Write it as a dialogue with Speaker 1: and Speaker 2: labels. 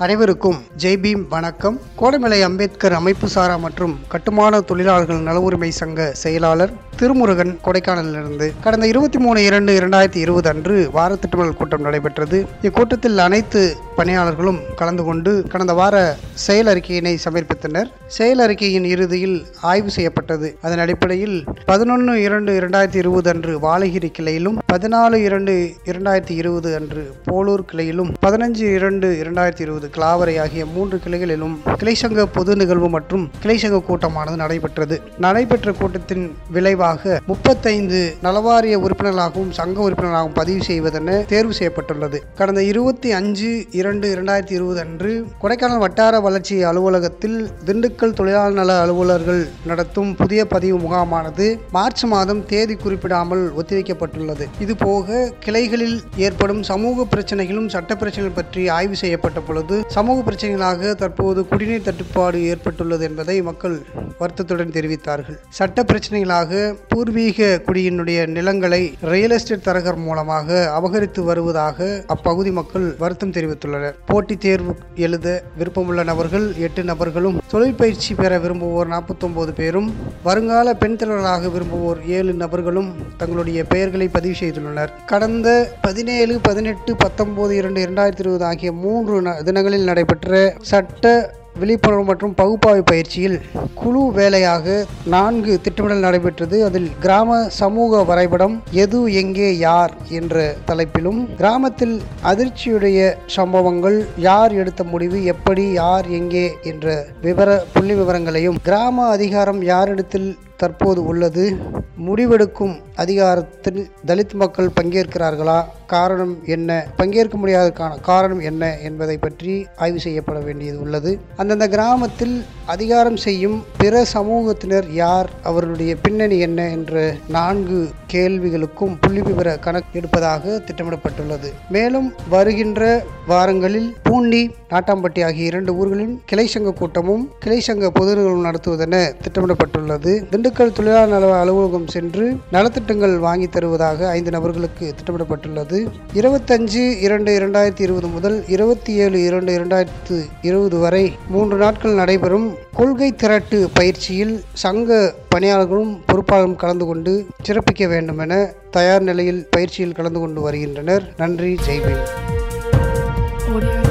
Speaker 1: அனைவருக்கும் ஜெய்பீம் வணக்கம் கோடமலை அம்பேத்கர் அமைப்பு சாரா மற்றும் கட்டுமான தொழிலாளர்கள் நல உரிமை சங்க செயலாளர் திருமுருகன் கொடைக்கானலிலிருந்து கடந்த இருபத்தி மூணு இரண்டு இரண்டாயிரத்தி இருபது அன்று வார திட்டமிடல் கூட்டம் நடைபெற்றது இக்கூட்டத்தில் அனைத்து பணியாளர்களும் கலந்து கொண்டு கடந்த வார செயல் அறிக்கையினை சமர்ப்பித்தனர் செயல் அறிக்கையின் இறுதியில் ஆய்வு செய்யப்பட்டது அதன் அடிப்படையில் பதினொன்று இரண்டு இரண்டாயிரத்தி இருபது அன்று வாழகிரி கிளையிலும் பதினாலு இரண்டு இரண்டாயிரத்தி இருபது அன்று போலூர் கிளையிலும் பதினஞ்சு இரண்டு இரண்டாயிரத்தி இருபது கிளாவரை ஆகிய மூன்று கிளைகளிலும் கிளை சங்க பொது நிகழ்வு மற்றும் கிளை சங்க கூட்டமானது நடைபெற்றது நடைபெற்ற கூட்டத்தின் விளைவாக முப்பத்தைந்து நலவாரிய உறுப்பினர்களாகவும் சங்க உறுப்பினர்களாகவும் பதிவு செய்வதென தேர்வு செய்யப்பட்டுள்ளது கடந்த இருபத்தி அஞ்சு இரண்டு இரண்டாயிரத்தி இருபது அன்று கொடைக்கானல் வட்டார வளர்ச்சி அலுவலகத்தில் திண்டுக்கல் தொழிலாளர் நல அலுவலர்கள் நடத்தும் புதிய பதிவு முகாமானது மார்ச் மாதம் தேதி குறிப்பிடாமல் ஒத்திவைக்கப்பட்டுள்ளது இதுபோக கிளைகளில் ஏற்படும் சமூக பிரச்சனைகளும் சட்ட பிரச்சனைகள் பற்றி ஆய்வு செய்யப்பட்ட பொழுது சமூக பிரச்சனைகளாக தற்போது குடிநீர் தட்டுப்பாடு ஏற்பட்டுள்ளது என்பதை மக்கள் வருத்தத்துடன் தெரிவித்தார்கள் சட்ட பிரச்சனைகளாக பூர்வீக குடியினுடைய நிலங்களை ரியல் எஸ்டேட் தரகர் மூலமாக அபகரித்து வருவதாக அப்பகுதி மக்கள் வருத்தம் தெரிவித்துள்ளனர் போட்டித் தேர்வு எழுத விருப்பமுள்ள நபர்கள் எட்டு நபர்களும் தொழில் பயிற்சி பெற விரும்புவோர் நாற்பத்தொன்பது பேரும் வருங்கால பெண் தலைவர்களாக விரும்புவோர் ஏழு நபர்களும் தங்களுடைய பெயர்களை பதிவு செய்துள்ளனர் கடந்த பதினேழு பதினெட்டு பத்தொன்பது இரண்டு இரண்டாயிரத்தி இருபது ஆகிய மூன்று ந- தினங்களில் நடைபெற்ற சட்ட விழிப்புணர்வு மற்றும் பகுப்பாய்வு பயிற்சியில் குழு வேலையாக நான்கு திட்டமிடல் நடைபெற்றது அதில் கிராம சமூக வரைபடம் எது எங்கே யார் என்ற தலைப்பிலும் கிராமத்தில் அதிர்ச்சியுடைய சம்பவங்கள் யார் எடுத்த முடிவு எப்படி யார் எங்கே என்ற விவர புள்ளி விவரங்களையும் கிராம அதிகாரம் யாரிடத்தில் தற்போது உள்ளது முடிவெடுக்கும் அதிகாரத்தில் தலித் மக்கள் பங்கேற்கிறார்களா காரணம் என்ன பங்கேற்க முடியாததற்கான காரணம் என்ன என்பதை பற்றி ஆய்வு செய்யப்பட வேண்டியது உள்ளது அந்தந்த கிராமத்தில் அதிகாரம் செய்யும் பிற சமூகத்தினர் யார் அவர்களுடைய பின்னணி என்ன என்ற நான்கு கேள்விகளுக்கும் புள்ளிவிவர கணக்கு எடுப்பதாக திட்டமிடப்பட்டுள்ளது மேலும் வருகின்ற வாரங்களில் பூண்டி நாட்டாம்பட்டி ஆகிய இரண்டு ஊர்களின் கிளை சங்க கூட்டமும் கிளை சங்க பொது நிகழ்வும் நடத்துவதென திட்டமிடப்பட்டுள்ளது திண்டுக்கல் தொழிலாளர் நல அலுவலகம் சென்று நலத்திட்டங்கள் வாங்கி தருவதாக ஐந்து நபர்களுக்கு திட்டமிடப்பட்டுள்ளது இருபத்தஞ்சு இரண்டு இரண்டாயிரத்தி இருபது முதல் இருபத்தி ஏழு இரண்டு இரண்டாயிரத்து இருபது வரை மூன்று நாட்கள் நடைபெறும் கொள்கை திரட்டு பயிற்சியில் சங்க பணியாளர்களும் பொறுப்பாளர்களும் கலந்து கொண்டு சிறப்பிக்க வேண்டும் என தயார் நிலையில் பயிற்சியில் கலந்து கொண்டு வருகின்றனர் நன்றி ஜெய்பீம்
Speaker 2: Audio